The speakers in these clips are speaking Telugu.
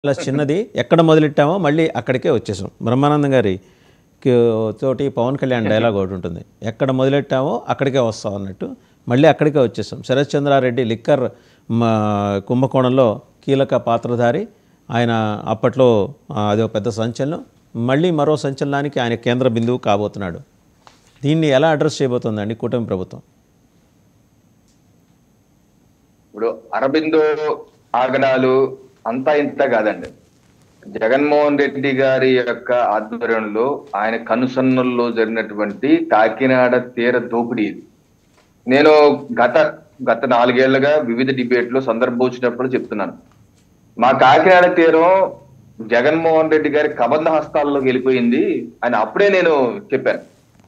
చాలా చిన్నది ఎక్కడ మొదలెట్టామో మళ్ళీ అక్కడికే వచ్చేసాం బ్రహ్మానందం గారి కి- తోటి పవన్ కళ్యాణ్ డైలాగ్ ఒకటి ఉంటుంది ఎక్కడ మొదలెట్టామో అక్కడికే వస్తాం అన్నట్టు మళ్ళీ అక్కడికే వచ్చేసాం శరత్ చంద్రారెడ్డి లిక్కర్ మా కుంభకోణంలో కీలక పాత్రధారి ఆయన అప్పట్లో ఆ, అది ఒక పెద్ద సంచలనం మళ్ళీ మరో సంచలనానికి ఆయన కేంద్ర బిందువు కాబోతున్నాడు దీన్ని ఎలా అడ్రస్ చేయబోతోందండి కూటమి ప్రభుత్వం ఇప్పుడు అరబిందో ఆగడాలు అంతా ఇంత కాదండి జగన్మోహన్ రెడ్డి గారి యొక్క ఆధ్వర్యంలో ఆయన కనుసన్నల్లో జరిగినటువంటి కాకినాడ తీర దోపిడీ ఇది నేను గత గత నాలుగేళ్లుగా వివిధ డిబేట్లు సందర్భం వచ్చినప్పుడు చెప్తున్నాను మా కాకినాడ తీరం జగన్మోహన్ రెడ్డి గారి కబంధ హస్తాల్లోకి వెళ్ళిపోయింది అని అప్పుడే నేను చెప్పాను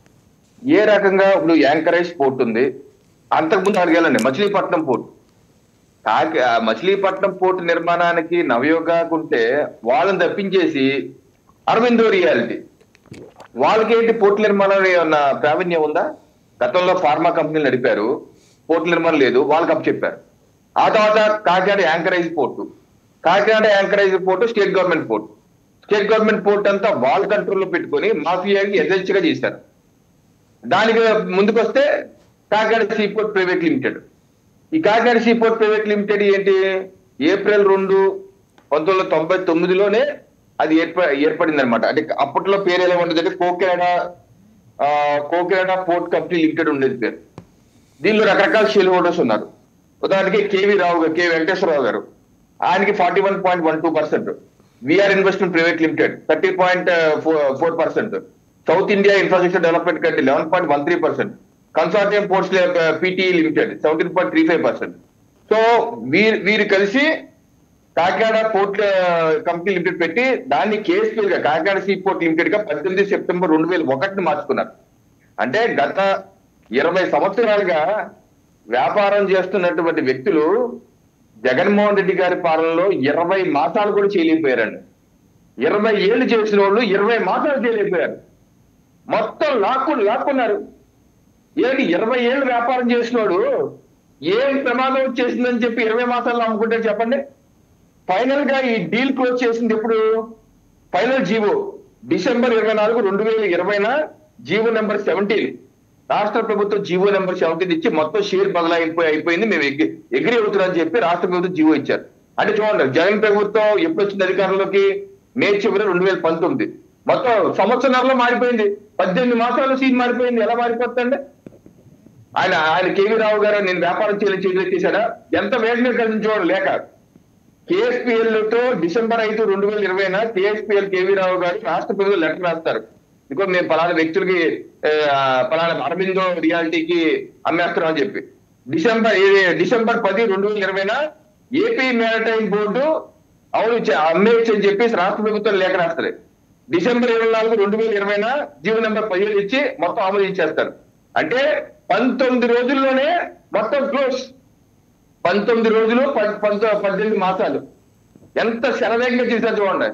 ఏ రకంగా ఇప్పుడు యాంకరేజ్ పోర్ట్ ఉంది అంతకుముందు అడిగాలండి మచిలీపట్నం పోర్ట్ కాకి ఆ మచిలీపట్నం పోర్ట్ నిర్మాణానికి నవయోగాకు ఉంటే వాళ్ళని తప్పించేసి అరవిందో రియాలిటీ వాళ్ళకేంటి పోర్ట్ నిర్మాణం ఏమన్నా ప్రావీణ్యం ఉందా గతంలో ఫార్మా కంపెనీలు నడిపారు పోర్ట్ నిర్మాణం లేదు వాళ్ళకి అప్పు చెప్పారు ఆ తర్వాత Kakinada anchorage port Kakinada anchorage port state government port state government port అంతా వాళ్ళ కంట్రోల్లో పెట్టుకొని మాఫియాకి యథేచ్ఛగా చేశారు దానికి ముందుకు వస్తే కాకినాడ సీపోర్ట్ ప్రైవేట్ లిమిటెడ్ ఈ కాకినాడ సీపోర్ట్ ప్రైవేట్ లిమిటెడ్ ఏంటి ఏప్రిల్ రెండు పంతొమ్మిది వందల తొంభై తొమ్మిదిలోనే అది ఏర్ప ఏర్పడింది అనమాట అంటే అప్పట్లో పేరు ఎలా ఉండేది అంటే కోకినాడ ఆ, కోకినాడ పోర్ట్ కంపెనీ లిమిటెడ్ ఉండేది పేరు దీనిలో రకరకాల షేర్ హోల్డర్స్ ఉన్నారు ఉదాహరణకి కేవీ రావు గారు కె వెంకటేశ్వరరావు గారు ఆయనకి forty one point one two percent VR investment private limited thirty point four percent South India infrastructure development కంటే eleven point one three percent consortium ports PT limited seventeen point three five percent so వీరు వీరు కలిసి కాకినాడ పోర్ట్ కంపెనీ లిమిటెడ్ పెట్టి దాన్ని కేఎస్పీఎల్ గా కాకినాడ సీ పోర్ట్ లిమిటెడ్ గా పద్దెనిమిది సెప్టెంబర్ రెండు వేల ఒకటిని మార్చుకున్నారు అంటే గత ఇరవై సంవత్సరాలుగా వ్యాపారం చేస్తున్నటువంటి వ్యక్తులు జగన్మోహన్ రెడ్డి గారి పాలనలో ఇరవై మాసాలు కూడా చేయలేకపోయారండి ఇరవై ఏళ్ళు చేసిన వాళ్ళు ఇరవై మాసాలు చేయలేకపోయారు మొత్తం లాక్కు లాక్కున్నారు ఏంటి ఇరవై ఏళ్ళు వ్యాపారం చేసినోడు ఏం ప్రమాదం వచ్చేసిందని చెప్పి ఇరవై మాసాల్లో అమ్ముకుంటే చెప్పండి ఫైనల్ గా ఈ డీల్ క్లోజ్ చేసింది ఎప్పుడు ఫైనల్ జీవో డిసెంబర్ ఇరవై నాలుగు రెండు వేల ఇరవైన జీవో నెంబర్ సెవెంటీన్ రాష్ట్ర ప్రభుత్వం జీవో నెంబర్ సెవెంటీన్ ఇచ్చి మొత్తం షేర్ బదలాయిపోయి అయిపోయింది మేము ఎగ్రి ఎగ్రి అవుతున్నామని చెప్పి రాష్ట్ర ప్రభుత్వం జీవో ఇచ్చారు అంటే చూడండి జగన్ ప్రభుత్వం ఎప్పుడు వచ్చింది అధికారంలోకి మే చివరి రెండు వేల పంతొమ్మిది మొత్తం సంవత్సరాల్లో మారిపోయింది పద్దెనిమిది మాసాల్లో సీన్ మారిపోయింది ఎలా మారిపోతుందండి ఆయన ఆయన కేవీ రావు గారు నేను వ్యాపారం చేయలేదు చేయలేదు చేశాడా ఎంత వేగంగా కలిసి చూడండి లేక కేఎస్పిఎల్ తో డిసెంబర్ ఐదు రెండు వేల ఇరవైన కేఎస్పిఎల్ కేవీ రావు గారు రాష్ట్ర ప్రభుత్వం లెటర్ రాస్తారు ఇంకో మేము పలానా వ్యక్తులకి ఆ, పలానా అరవిందో రియాలిటీకి అమ్మేస్తున్నాం అని చెప్పి డిసెంబర్ ఏ- డిసెంబర్ పది రెండు వేల ఇరవైన ఏపీ మ్యారిటైమ్ బోర్డు అవును చే- అమ్మేయచ్చు అని చెప్పి రాష్ట్ర ప్రభుత్వం లేఖ రాస్తారు డిసెంబర్ ఇరవై నాలుగు రెండు వేల ఇరవైన జీవో నెంబర్ పదిహేడు ఇచ్చి మొత్తం ఆమోదించేస్తారు అంటే పంతొమ్మిది రోజుల్లోనే మొత్తం క్లోజ్ పంతొమ్మిది రోజులు ప- పంతొ- పద్దెనిమిది మాసాలు ఎంత శరవేగంగా చేశారు చూడండి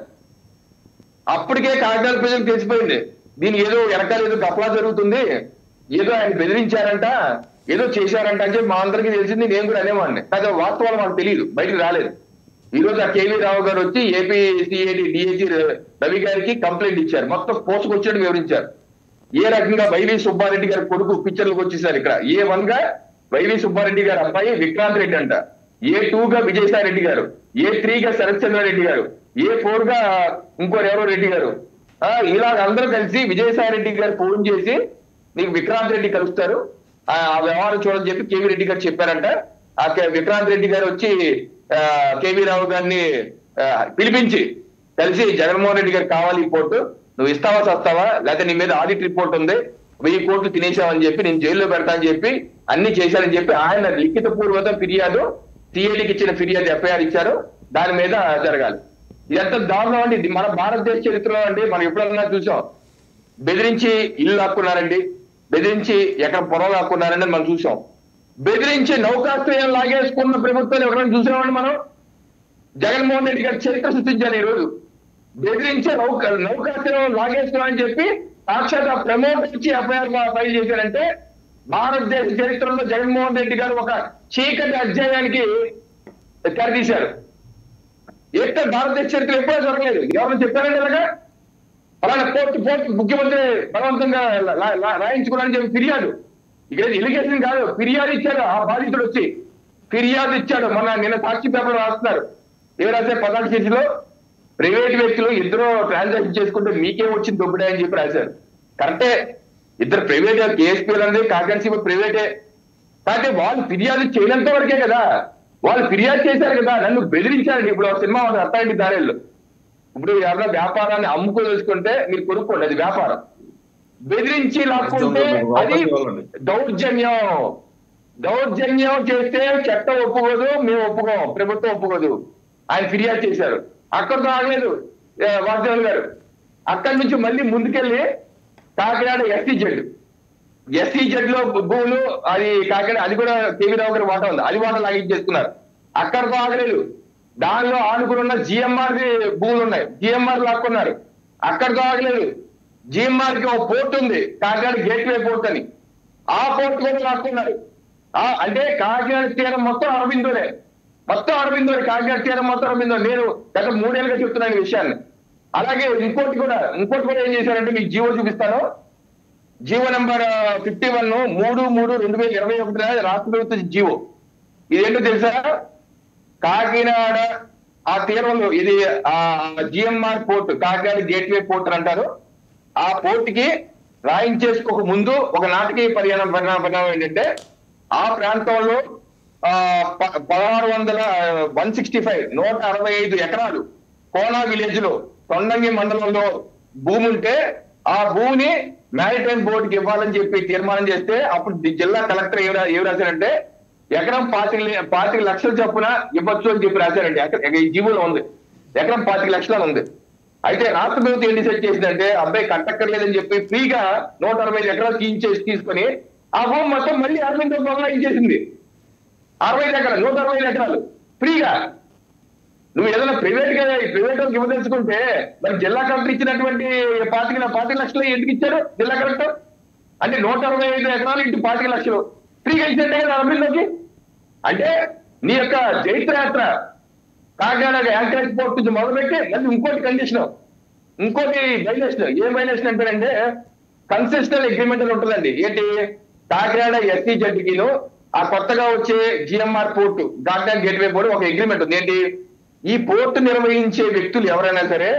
అప్పటికే కాకినాడ ప్రజలకు తెలిసిపోయింది దీని ఏదో వెనకాల ఏదో గప్లా జరుగుతుంది ఏదో ఆయన బెదిరించారంట ఏదో చేశారంట అని చెప్పి మా అందరికీ తెలిసింది నేను కూడా అనేవాడిని కానీ వాస్తవాలు మాకు తెలియదు బయటికి రాలేదు ఈ రోజు ఆ కేవీ రావు గారు వచ్చి ఏపీ సిఐడి డిఐజీ రవి గారికి కంప్లైంట్ ఇచ్చారు మొత్తం పోసుకొచ్చాడు వివరించారు ఏ రకంగా వైవి సుబ్బారెడ్డి గారి కొడుకు పిక్చర్లకు వచ్చేసారు ఇక్కడ ఏ వన్ గా వైవి సుబ్బారెడ్డి గారి అబ్బాయి విక్రాంత్ రెడ్డి అంట ఏ టూ గా విజయసాయి రెడ్డి గారు ఏ త్రీ గా శరత్ చంద్ర రెడ్డి గారు ఏ ఫోర్ గా ఇంకోరు ఎవరో రెడ్డి గారు ఆ ఇలా అందరూ కలిసి విజయసాయి రెడ్డి గారు ఫోన్ చేసి నీకు విక్రాంత్ రెడ్డి కలుస్తారు ఆ ఆ వ్యవహారం చూడని చెప్పి కేవీ రెడ్డి గారు చెప్పారంట ఆ కే- విక్రాంత్ రెడ్డి గారు వచ్చి ఆ, కేవీ రావు గారిని ఆ, పిలిపించి కలిసి జగన్మోహన్ రెడ్డి గారు కావాలి ఈ పోర్టు నువ్వు ఇస్తావా చస్తావా లేకపోతే నీ మీద ఆడిట్ రిపోర్ట్ ఉంది వెయ్యి కోట్లు తినేసావని చెప్పి నేను జైల్లో పెడతా అని చెప్పి అన్ని చేశానని చెప్పి ఆయన లిఖిత పూర్వక ఫిర్యాదు సిఐడికి ఇచ్చిన ఫిర్యాదు ఎఫ్ఐఆర్ ఇచ్చారు దాని మీద జరగాలి ఇదంతా దారుణం అండి ఇది మన భారతదేశ చరిత్రలో అండి మనం ఎప్పుడన్నా చూసాం బెదిరించి ఇల్లు లాక్కున్నారండి బెదిరించి ఎక్కడ పొలం లాక్కున్నారండి మనం చూసాం బెదిరించి నౌకాశ్రయం లాగేసుకున్న ప్రభుత్వాన్ని ఎవరైనా చూసామండి మనం జగన్మోహన్ రెడ్డి గారు చరిత్ర సృష్టించారు ఈ రోజు బెదిరించే నౌక నౌకాశ్రయం లాగేస్తున్నామని చెప్పి సాక్షాత్ ప్రమోట్ ఇచ్చి ఎఫ్ఐఆర్ ఫైల్ చేశారంటే భారతదేశ చరిత్రలో జగన్మోహన్ రెడ్డి గారు ఒక చీకటి అధ్యాయానికి తెరదీశారు ఏంటో భారతదేశ చరిత్ర ఎప్పుడూ జరగలేదు ఎవరు చెప్పారండి ఇలాగా అలానే పోర్టు పోర్టు ముఖ్యమంత్రి బలవంతంగా లా- లా- లా- రాయించుకోవాలని చెప్పి ఫిర్యాదు ఇక్కడ ఎలిగేషన్ కాదు ఫిర్యాదు ఇచ్చాడు ఆ బాధితుడు వచ్చి ఫిర్యాదు ఇచ్చాడు మన నిన్న సాక్షి పేపర్ రాస్తున్నారు ఏ రాశారు పదార్థ చేతిలో ప్రైవేట్ వ్యక్తులు ఇద్దరు ట్రాన్సాక్షన్ చేసుకుంటే మీకేం వచ్చింది దొబ్బుడే అని చెప్పి రాశారు కరెక్టే ఇద్దరు ప్రైవేట్ కేఎస్పీలు అనేది కాకాసి ప్రైవేటే కానీ వాళ్ళు ఫిర్యాదు చేయనంత వరకే కదా వాళ్ళు ఫిర్యాదు చేశారు కదా నన్ను బెదిరించారు ఇప్పుడు ఒక సినిమా ఉంది అత్తాయింటి దారేళ్ళు ఇప్పుడు ఎవరైనా వ్యాపారాన్ని అమ్ముకో తెలుసుకుంటే మీరు కొనుక్కోండి అది వ్యాపారం బెదిరించి లాక్కుంటే అది దౌర్జన్యం దౌర్జన్యం చేస్తే చట్టం ఒప్పుకోదు మేము ఒప్పుకోం ప్రభుత్వం ఒప్పుకోదు ఆయన ఫిర్యాదు చేశారు అక్కడితో ఆగలేదు ఏ, వాసుదేవన్ గారు అక్కడి నుంచి మళ్ళీ ముందుకెళ్ళి Kakinada S E Z S E Z లో భూములు అది కాకినాడ అది కూడా కేవీ రావు గారి వాటా ఉంది అది వాటా లాగించేసుకున్నారు అక్కడితో ఆగలేదు దానిలో ఆనుకుని ఉన్న జిఎంఆర్ భూములు ఉన్నాయి జిఎంఆర్ లాక్కున్నారు అక్కడితో ఆగలేదు జిఎంఆర్ కి ఒక పోర్ట్ ఉంది కాకినాడ గేట్వే పోర్ట్ అని ఆ పోర్ట్ కూడా లాక్కున్నారు ఆ అంటే కాకినాడ తీరం మొత్తం అరవిందోలే మొత్తం అరవిందోలే కాకినాడ తీరం మొత్తం అరవిందో నేను గత మూడేళ్ళుగా చెప్తున్నాను ఈ విషయాన్ని అలాగే ఇంకోటి కూడా ఇంకోటి కూడా ఏం చేశారంటే మీకు జీవో చూపిస్తాను జీవో నంబర్ ఫిఫ్టీ వన్ మూడు మూడు రెండు వేల ఇరవై ఒకటిన రాష్ట్ర ప్రభుత్వ జీవో ఇదేంటో తెలుసా కాకినాడ ఆ తీరంలో ఇది ఆ GMR port Kakinada gateway port అని అంటారు ఆ పోర్ట్ కి రాయించేసుకోక ముందు ఒక నాటకీయ పరిణామం పరిణామం పరిణామం ఏంటంటే ఆ ప్రాంతంలో ఆ ప- పదహారు వందల వన్ సిక్స్టీ ఫైవ్ నూట అరవై ఐదు ఎకరాలు కోనా విలేజ్ లో తొండంగి మండలంలో భూమి ఉంటే ఆ భూమిని మ్యారిటైమ్ బోర్డుకి ఇవ్వాలని చెప్పి తీర్మానం చేస్తే అప్పుడు ది- జిల్లా కలెక్టర్ ఏం రా- ఏం రాశారంటే ఎకరం పాతిక లే- పాతిక లక్షల చొప్పున ఇవ్వచ్చు అని చెప్పి రాశారండి ఎకర- ఈ జీవోలో ఉంది ఎకరం పాతిక లక్షలు అని ఉంది అయితే రాష్ట్ర ప్రభుత్వం ఏం డిసైడ్ చేసిందంటే అబ్బాయి కట్టక్కర్లేదని చెప్పి ఫ్రీగా నూట అరవై ఐదు ఎకరాలు తీయించేసి తీసుకొని ఆ భూమి మొత్తం మళ్ళీ అరవింద బొమ్మలాయించేసింది అరవై ఐదు ఎకరాలు నూట అరవై ఐదు ఎకరాలు ఫ్రీగా నువ్వు ఏదైనా ప్రైవేట్ గా ప్రైవేట్ వాళ్ళకి ఇవ్వదలుచుకుంటే మరి జిల్లా కలెక్టర్ ఇచ్చినటువంటి పాతిక పాతిక లక్షలు ఎందుకు ఇచ్చారు జిల్లా కలెక్టర్ అంటే నూట అరవై ఐదు ఎకరాలు ఇంటి పాతిక లక్షలు ఫ్రీగా ఇచ్చినట్టే కదా అరవిందకి అంటే నీ యొక్క జైత్ర యాత్ర కాకినాడ యాంకరేజ్ పోర్ట్ నుంచి మొదలుపెట్టి మళ్ళీ ఇంకోటి కండిషన్ ఇంకోటి వైలేషన్ ఏం వైలేషన్ అంటారంటే కన్సెషనల్ అగ్రిమెంట్ అని ఉంటుందండి ఏంటి కాకినాడ ఎస్సీ జడ్జికిను ఆ కొత్తగా వచ్చే GMR port Kakinada gateway port ఒక అగ్రిమెంట్ ఉంది ఏంటి ఈ పోర్టు నిర్వహించే వ్యక్తులు ఎవరైనా సరే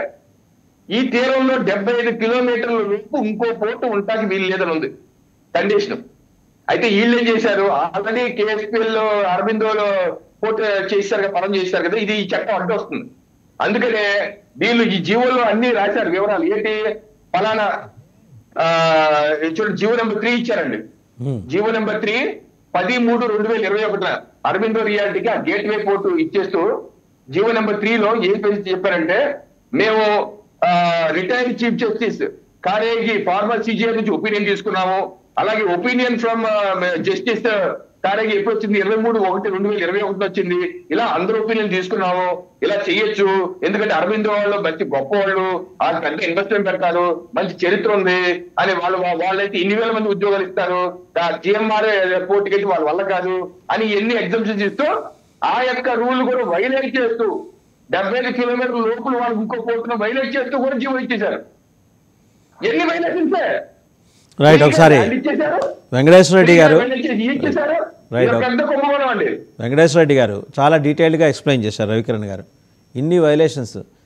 ఈ తీరంలో డెబ్బై ఐదు కిలోమీటర్ల లోపు ఇంకో పోర్టు ఉంటాకి వీలు లేదని ఉంది కండిషన్ అయితే వీళ్ళు ఏం చేశారు ఆల్రెడీ కేఎస్పీఎల్ లో అరవిందోలో పోర్టు చేశారు కదా పరం చేశారు కదా ఇది ఈ చట్టం అడ్డు వస్తుంది అందుకనే వీళ్ళు ఈ జీవోలో అన్ని రాశారు వివరాలు ఏంటి ఫలానా ఆ, చూడండి జీవో నెంబర్ త్రీ ఇచ్చారండి హ్మ్. జీవో నెంబర్ త్రీ పది మూడు రెండు వేల ఇరవై ఒకటిన అరవిందో రియాలిటీకి ఆ గేట్ వే పోర్టు ఇచ్చేస్తూ జీవో నెంబర్ త్రీ లో ఏం పేరు చెప్పారంటే మేము రిటైర్డ్ చీఫ్ జస్టిస్ కారేగి ఫార్మర్ సిజిఐ నుంచి ఒపీనియన్ తీసుకున్నాము అలాగే ఒపీనియన్ ఫ్రమ్ జస్టిస్ కారేగి ఎప్పుడు వచ్చింది ఇరవై మూడు ఒకటి రెండు వేల ఇరవై ఒకటి వచ్చింది ఇలా అందరూ ఒపీనియన్ తీసుకున్నాము ఇలా చేయొచ్చు ఎందుకంటే అరవింద్ వాళ్ళు మంచి గొప్ప వాళ్ళు ఆ పెద్ద ఇన్వెస్ట్మెంట్ పెడతారు మంచి చరిత్ర ఉంది అని వాళ్ళు వాళ్ళైతే ఇన్ని వేల మంది ఉద్యోగాలు ఇస్తారు జిఎంఆర్ పోర్టుకి అయితే వాళ్ళ వల్ల కాదు అని ఎన్ని ఎగ్జామ్షన్స్ ఇస్తూ ఆ యొక్క రూల్ కూడా వైలేట్ చేస్తూ డెబ్బై ఐదు కిలోమీటర్ల లోపల వాళ్ళకి ఇంకో పోర్టును వైలేట్ చేస్తూ కూడా జీవో ఇచ్చేశారు ఎన్ని వైలేషన్సే రైట్ ఒకసారి ఇచ్చేశారు వెంకటేశ్వర రెడ్డి గారు ఇచ్చేశారు Right, ఇది ఒక okay. పెద్ద కుంభకోణం అండి వెంకటేశ్వర రెడ్డి గారు చాలా డీటెయిల్డ్గా ఎక్స్ప్లెయిన్ చేశారు రవికిరణ్ గారు ఇన్ని వైలేషన్స్